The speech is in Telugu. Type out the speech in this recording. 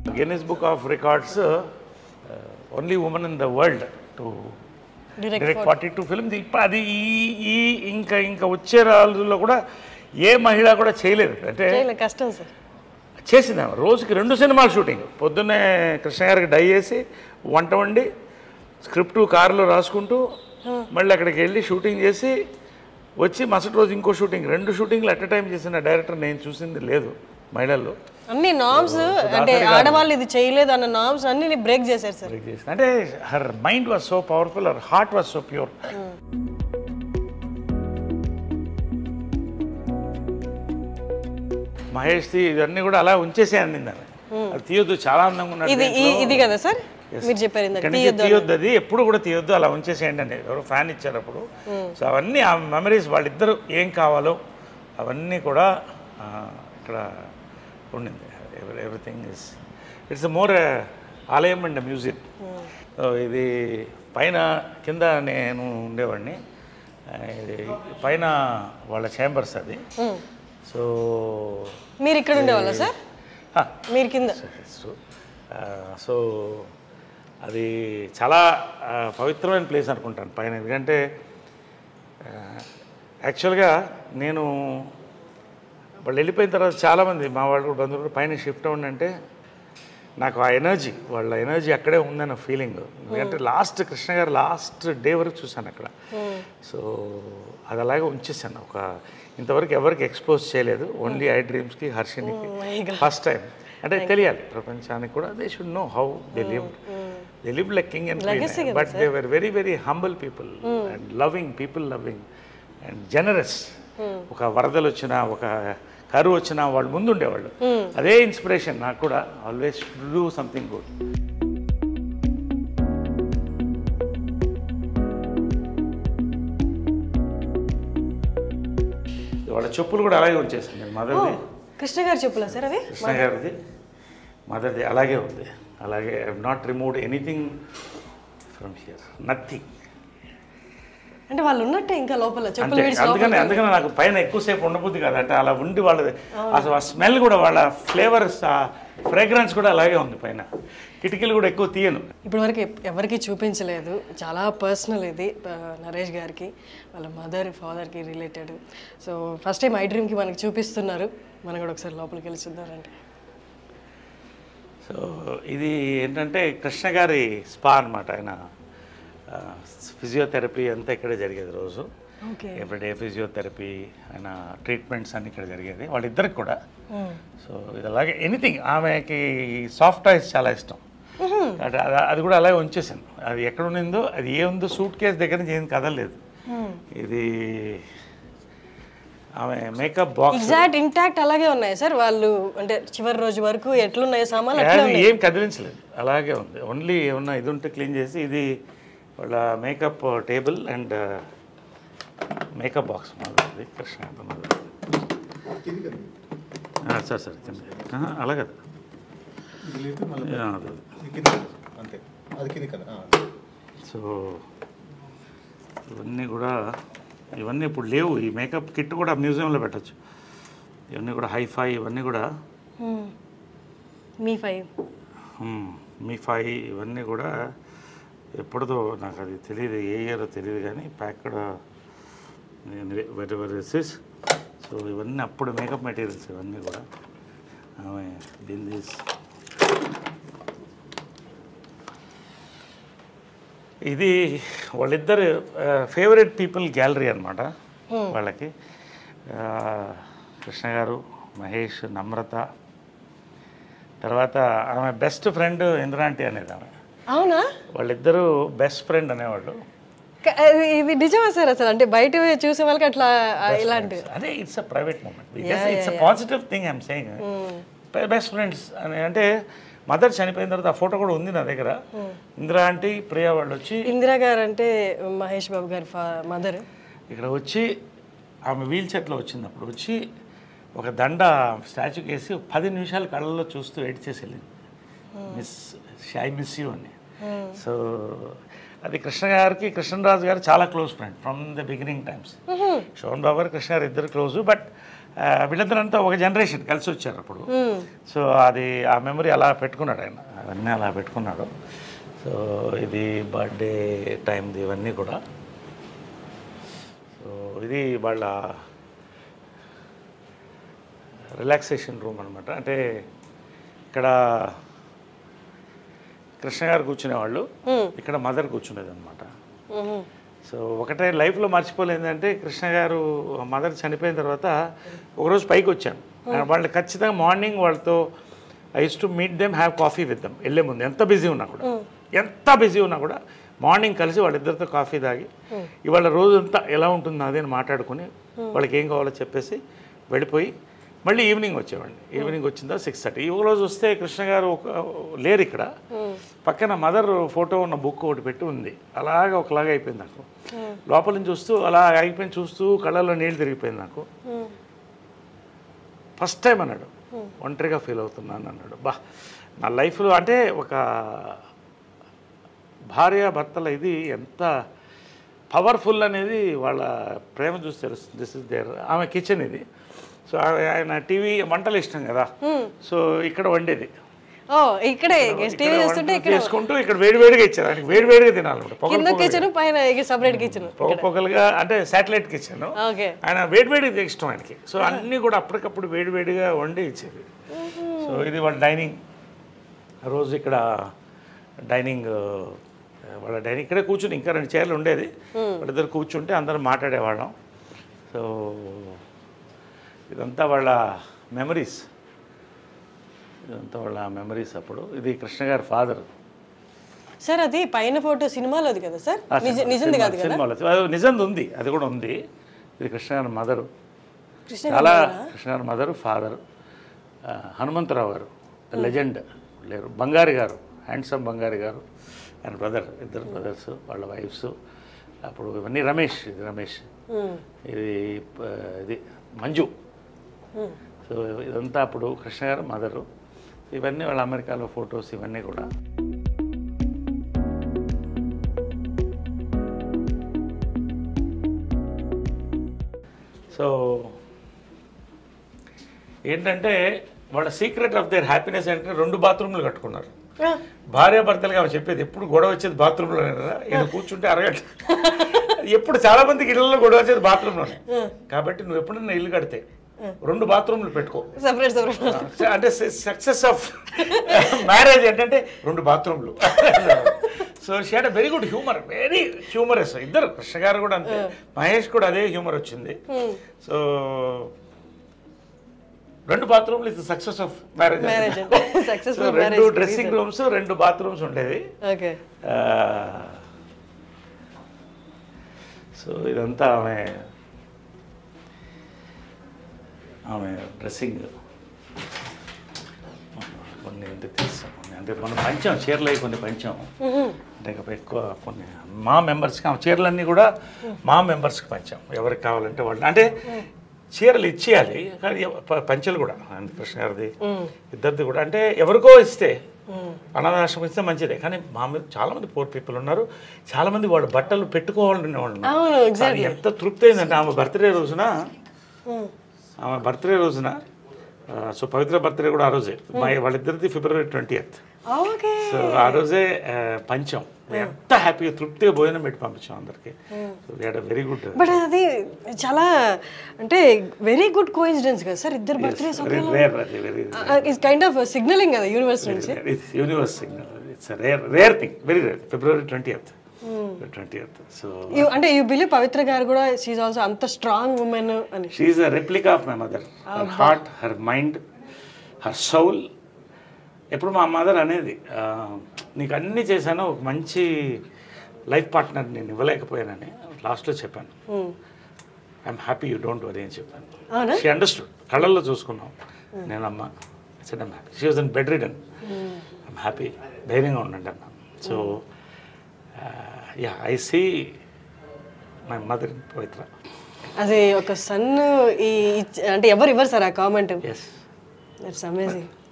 Guinness book of records only women in the world to direct direct forty two film ఇప్పుడు అది ఈ ఈ ఇంకా ఇంకా వచ్చే రోజుల్లో కూడా ఏ మహిళ కూడా చేయలేదు అంటే చేయలే కష్టం సార్ చేసింది ఆమె. రోజుకి రెండు సినిమాలు షూటింగ్ పొద్దున్నే కృష్ణ గారికి డై చేసి వంట వండి స్క్రిప్ట్ కారులో రాసుకుంటూ మళ్ళీ అక్కడికి వెళ్ళి షూటింగ్ చేసి వచ్చి మరుసటి రోజు ఇంకో షూటింగ్ రెండు షూటింగ్లు అట్ టైం చేసిన డైరెక్టర్ నేను చూసింది లేదు మహిళల్లో అన్ని నామ్స్ అంటే ఆడవాళ్ళు ఇది చేయలేదు అన్న నామ్స్ అన్ని బ్రేక్ చేశారు సార్ బ్రేక్ చేసిన అంటే her mind was so powerful her heart was so pure మహేష్ది ఇవన్నీ కూడా అలా ఉంచేసే అందింది ఆమె అది తీయొద్దు చాలా అందంగా ఉన్నాడు ఇది ఈ- ఇది కదా సార్ మీరు చెప్పారు ఇందాక ఇక్కడి నుంచి తీయొద్దు అది ఎప్పుడు కూడా తీయొద్దు అలా ఉంచేసేయండి అని ఎవరో ఫ్యాన్ ఇచ్చారు అప్పుడు సో అవన్నీ ఆ మెమరీస్ వాళ్ళిద్దరు ఏం కావాలో అవన్నీ కూడా ఆ, ఇక్కడ ఉండింది ఎవ్రీథింగ్ ఇస్ ఇట్స్ మోర్ ఆలయం అండ్ మ్యూజియం సో ఇది పైన కింద నేను ఉండేవాడిని ఆ, ఇది పైన వాళ్ళ చేంబర్స్ అది సో మీరు ఇక్కడ ఉండేవాళ్ళ సార్ మీరు కింద సో ఆ, సో అది చాలా ఆ, పవిత్రమైన ప్లేస్ అనుకుంటాను పైన ఎందుకంటే ఆ, యాక్చువల్గా నేను వాళ్ళు వెళ్ళిపోయిన తర్వాత చాలామంది మా వాళ్ళు కూడా బంధువులు కూడా పైన షిఫ్ట్ అవ్వండి అంటే నాకు ఆ ఎనర్జీ వాళ్ళ ఎనర్జీ అక్కడే ఉందన్న ఫీలింగ్ ఎందుకంటే లాస్ట్ కృష్ణ గారు లాస్ట్ డే వరకు చూశాను అక్కడ సో అది అలాగే ఉంచేసాను ఒక ఇంతవరకు ఎవరికి ఎక్స్పోజ్ చేయలేదు ఓన్లీ ఐ డ్రీమ్స్కి హర్షినికి ఫస్ట్ టైం అంటే తెలియాలి ప్రపంచానికి కూడా they should know how they live they live like king and but they were very very humble people and loving people loving and generous ఒక వరదలు వచ్చినా ఒక కరువు వచ్చినా వాళ్ళు ముందు ఉండేవాళ్ళు అదే ఇన్స్పిరేషన్ నాకు కూడా ఆల్వేస్ డూ సంథింగ్ గుడ్ వాళ్ళ చెప్పులు కూడా అలాగే ఉంచేసాను నేను మదర్ది కృష్ణ గారు చెప్పులా సార్ అవి కృష్ణ గారిది మదర్ది అలాగే ఉంది అలాగే I not removed anything from here nothing అంటే వాళ్ళు ఉన్నట్టే ఇంకా లోపల చెప్పులు అంతే విడిచి అందుకని అందుకని నాకు పైన ఎక్కువసేపు ఉండబుద్ది కాదు అంటే అలా ఉండి వాళ్ళది అసలు ఆ స్మెల్ కూడా వాళ్ళ ఫ్లేవర్స్ ఆ ఫ్రేగ్రెన్స్ కూడా అలాగే ఉంది పైన కిటికీలు కూడా ఎక్కువ తీయను ఇప్పటివరకు ఎప్- ఎవరికీ చూపించలేదు చాలా పర్సనల్ ఇది ఆ, నరేష్ గారికి వాళ్ళ మదర్ ఫాదర్కి related so first time I డ్రీమ్కి మనకి చూపిస్తున్నారు మనం కూడా ఒకసారి లోపలికి వెళ్ళి చూద్దామంటే సో ఇది ఏంటంటే కృష్ణ గారి స్పా అనమాట ఆయన ఫిజియోథెరపీ అంతా ఇక్కడే జరిగేది రోజు ఓకే ఎవ్రీడే ఫిజియోథెరపీ ఆయన ట్రీట్మెంట్స్ అన్ని ఇక్కడ జరిగేది వాళ్ళిద్దరికి కూడా సో ఇది అలాగే ఎనీథింగ్ ఆమెకి సాఫ్ట్ టాయ్స్ చాలా ఇష్టం అంటే అది- అది కూడా అలాగే ఉంచేసాను అది ఎక్కడ ఉండిందో అది ఏ ఉందో సూట్ కేస్ దగ్గర నుంచి ఏం కదలలేదు ఇది ఆమె మేకప్ బాక్స్ ఎగ్జాక్ట్ ఇంటాక్ట్ అలాగే ఉన్నాయి సార్ వాళ్ళు అంటే చివరి రోజు వరకు ఎట్లున్నాయి సామాన్లు అట్లే ఉన్నాయి ఏం కదిలించలేదు అలాగే ఉంది ఓన్లీ ఏమన్నా ఇది ఉంటే క్లీన్ చేసి ఇది వాళ్ళ makeup table and makeup box మాది కృష్ణ సార్ సార్ కింద ఆహా, అలా కదా ఇది లేదు మళ్ళీ ఆ, అదే. ఇది కింద అంతే అది కింది కదా ఆ. సో ఇవన్నీ కూడా ఇవన్నీ ఇప్పుడు లేవు ఈ మేకప్ కిట్ కూడా మ్యూజియంలో పెట్టచ్చు ఇవన్నీ కూడా హైఫై ఇవన్నీ కూడా Hmm. మీ ఫైవ్ మ్మ్. మీ ఫై ఇవన్నీ కూడా ఎప్పుడుదో నాకు అది తెలియదు ఏ ఇయర్ తెలియదు కానీ packed very very this so ఇవన్నీ అప్పుడు మేకప్ మెటీరియల్స్ ఇవన్నీ కూడా ఆమె దీని దిస్ ఇది వాళ్ళిద్దరు ఫేవరెట్ పీపుల్ గ్యాలరీ అనమాట వాళ్ళకి ఆ, కృష్ణ గారు మహేష్ నమ్రత తర్వాత ఆమె బెస్ట్ ఫ్రెండ్ ఇంద్రాంటి అనేది ఆమె అవునా వాళ్ళిద్దరూ బెస్ట్ ఫ్రెండ్ అనేవాళ్ళు క- అది- ఇది నిజమా సార్ అసలు అంటే బయట చూసే వాళ్ళకి అట్లా ఆ, ఇలాంటి అదే it's a private moment it's a positive thing I'm saying best friends అని అంటే మదర్ చనిపోయిన తర్వాత ఆ ఫోటో కూడా ఉంది నా దగ్గర ఇందిరా ఆంటీ ప్రియా వాళ్ళు వచ్చి ఇందిరా గారు అంటే మహేష్ బాబు గారి మదర్ ఇక్కడ వచ్చి ఆమె వీల్ చైర్లో వచ్చింది అప్పుడు వచ్చి ఒక దండ స్టాచ్యూకి వేసి పది నిమిషాలు కళ్ళల్లో చూస్తూ ఎడిట్ చేసి వెళ్ళింది మిస్ ఐ మిస్ యూ అని సో అది కృష్ణ గారికి కృష్ణరాజు గారు చాలా close friend from the beginning times Shobhan Babu గారు కృష్ణ గారు ఇద్దరు క్లోజ్ బట్ ఆ, వీళ్ళందరంతా ఒక జనరేషన్ కలిసి వచ్చారు అప్పుడు సో అది ఆ మెమరీ అలా పెట్టుకున్నాడు ఆయన అవన్నీ అలా పెట్టుకున్నాడు సో ఇది బర్త్డే టైంది ఇవన్నీ కూడా సో ఇది వాళ్ళ రిలాక్సేషన్ రూమ్ అనమాట అంటే ఇక్కడ కృష్ణ గారు కూర్చునేవాళ్ళు ఇక్కడ మదర్ కూర్చునేది అనమాట సో ఒకటే లైఫ్లో మర్చిపోలేదు అంటే కృష్ణ గారు మదర్ చనిపోయిన తర్వాత ఒకరోజు పైకి వచ్చాను వాళ్ళు ఖచ్చితంగా మార్నింగ్ వాళ్ళతో I use to meet them have coffee with them వెళ్ళే ముందు ఎంత బిజీ ఉన్నా కూడా ఎంత బిజీ ఉన్నా కూడా మార్నింగ్ కలిసి వాళ్ళిద్దరితో కాఫీ తాగి ఇవాళ రోజంతా ఎలా ఉంటుంది అదే అని మాట్లాడుకుని వాళ్ళకి ఏం కావాలో చెప్పేసి వెళ్ళిపోయి మళ్ళీ ఈవినింగ్ వచ్చేవాడిని ఈవినింగ్ వచ్చిందా సిక్స్ థర్టీ ఒక రోజు వస్తే కృష్ణ గారు ఒక లేరు ఇక్కడ పక్కన మదర్ ఫోటో ఉన్న బుక్ ఒకటి పెట్టి ఉంది అలాగా ఒకలాగా అయిపోయింది నాకు లోపల నుంచి చూస్తూ అలా ఆగిపోయింది చూస్తూ కళ్ళల్లో నీళ్ళు తిరిగిపోయింది నాకు ఫస్ట్ టైం అన్నాడు ఒంటరిగా ఫీల్ అవుతున్నాను అన్నాడు బా నా లైఫ్లో అంటే ఒక భార్య భర్తల ఇది ఎంత పవర్ఫుల్ అనేది వాళ్ళ ప్రేమ చూసి తెలుస్తుంది దిస్ ఇస్ దేర్ ఆమె కిచెన్ ఇది సో ఆయన టీవీ వంటలు ఇష్టం కదా సో ఇక్కడ వండేది ఓ ఇక్కడే టీవీ ఇక్కడ చూస్తుంటే వంటలు ఇక్కడ చేసుకుంటూ ఇక్కడ వేడివేడిగా ఇచ్చారు ఆయనకి వేడివేడిగా తినాలన్నమాట పొగ కింద కిచెన్ పైన సపరేట్ కిచెన్ పొగ పొగలుగా అంటే శాటిలైట్ కిచెన్ ఓకే ఆయన వేడివేడిగా ఇష్టం ఆయనకి సో అన్నీ కూడా అప్పటికప్పుడు వేడివేడిగా వండి ఇచ్చేది సో ఇది వాళ్ళ డైనింగ్ రోజు ఇక్కడ డైనింగ్ వాళ్ళ డైనింగ్ ఇక్కడే కూర్చుని ఇంకా రెండు చైర్లు ఉండేది వాళ్ళిద్దరు కూర్చుంటే అందరం మాట్లాడేవాళ్ళం సో ఇదంతా వాళ్ళ మెమరీస్ ఇదంతా వాళ్ళ మెమరీస్ అప్పుడు ఇది కృష్ణ గారి ఫాదర్ సార్ అది పైన ఫోటో సినిమాలోది కదా సార్ నిజ- నిజంది కాదు కదా సినిమాలో అది నిజంది ఉంది అది కూడా ఉంది ఇది కృష్ణ గారి మదరు కృష్ణ చాలా కృష్ణ గారి మదరు ఫాదర్ హనుమంతరావు గారు లెజెండ్ లేరు బంగారి గారు హ్యాండ్సమ్ బంగారి గారు ఆయన బ్రదర్ ఇద్దరు బ్రదర్స్ వాళ్ళ వైఫ్స్ అప్పుడు ఇవన్నీ రమేష్ ఇది రమేష్ ఇది ప- ఇది మంజు సో ఇదంతా అప్పుడు కృష్ణ గారు మదరు ఇవన్నీ వాళ్ళ అమెరికాలో ఫొటోస్ ఇవన్నీ కూడా సో ఏంటంటే వాళ్ళ సీక్రెట్ ఆఫ్ దేర్ హ్యాపీనెస్ అంటే రెండు బాత్రూమ్లు కట్టుకున్నారు భార్యాభర్తలుగా ఆమె చెప్పేది ఎప్పుడు గొడవ వచ్చేది బాత్రూంలోనే కదా ఈయన కూర్చుంటే అరగంట ఎప్పుడు చాలా మందికి ఇళ్ళలో గొడవ వచ్చేది బాత్రూంలోనే కాబట్టి నువ్వు ఎప్పుడన్నా ఇల్లు కడితే రెండు బాత్రూమ్లు పెట్టుకో సపరేట్ సపరేట్ అంటే సక్సెస్ ఆఫ్ మ్యారేజ్ ఏంటంటే రెండు బాత్రూమ్లు so she had very good humour very humorous ఇద్దరు కృష్ణ గారు కూడా అంతే మహేష్ కూడా అదే హ్యూమర్ వచ్చింది సో రెండు బాత్రూమ్లు ఇది success of marriage marriage successful రెండు మ్యారేజ్ డ్రెస్సింగ్ రూమ్స్ రెండు బాత్రూమ్స్ ఉండేవి ఓకే సో ఇదంతా ఆమె ఆమె డ్రెస్సింగ్ కొన్ని అంటే తెలుసు కొన్ని అంటే మనం పంచాం చీరలు అవి కొన్ని పంచాం అంటే ఇంకా ఎక్కువ కొన్ని మా మెంబర్స్కి ఆ చీరలన్నీ కూడా మా మెంబర్స్కి పంచాం ఎవరికి కావాలంటే వాళ్ళు అంటే చీరలు ఇచ్చేయాలి కానీ ఎవ- ప- పంచెలు కూడా ఆయన కృష్ణ గారిది ఇద్దరిది కూడా అంటే ఎవరికో ఇస్తే అనాథాశ్రమం ఇస్తే మంచిదే కానీ మా మీద చాలా మంది పూర్ పీపుల్ ఉన్నారు చాలా మంది వాళ్ళు బట్టలు పెట్టుకోవాలనే వాళ్ళు ఉన్నారు. అవును కానీ ఎగ్జాక్ట్లీ ఎంత తృప్తి అయిందంటే ఆమె బర్త్డే రోజున ఆమె బర్త్డే రోజున ఆ, సో పవిత్ర బర్త్డే కూడా ఆ రోజే మా వాళ్ళిద్దరిది February twenty eighth okay so ఆ రోజే ఆ, పంచాం ఎంత హ్యాపీగా తృప్తిగా భోజనం పెట్టి పంపించాం అందరికి so we are very good but అది చాలా అంటే వెరీ గుడ్ కోఇన్సిడెన్స్ కదా సార్ ఇద్దరు బర్త్డే వెరీ రేర్ అది very it's kind of signalling కదా యూనివర్స్ నుంచి it's universe signal it's rare rare thing very rare February twenty eighth twenty eighth so You- అంటే యూ బిలీవ్ పవిత్ర గారు కూడా షీఈ్ ఆల్సో అంత స్ట్రాంగ్ ఉమెన్ అని she a replica of my mother her heart her mind her Saul ఎప్పుడు మా మదర్ అనేది ఆ, నీకు అన్నీ చేశాను ఒక మంచి లైఫ్ పార్ట్నర్ నేను ఇవ్వలేకపోయానని లాస్ట్లో చెప్పాను I'm happy you don't worry అని చెప్పాను అవునా? షీ అండర్స్టూడ్ కళ్ళల్లో చూసుకున్నాం నేను అమ్మ said I'm happy she was on bedridden I'm happy ధైర్యంగా ఉండండి అన్నాను so yeah I see my mother Pavitra అది ఒక సన్ ఈ ఇచ్- అంటే ఎవరు ఇవ్వరు సార్ ఆ కామెంట్ ఎస్ ఇట్స్ అమేజింగ్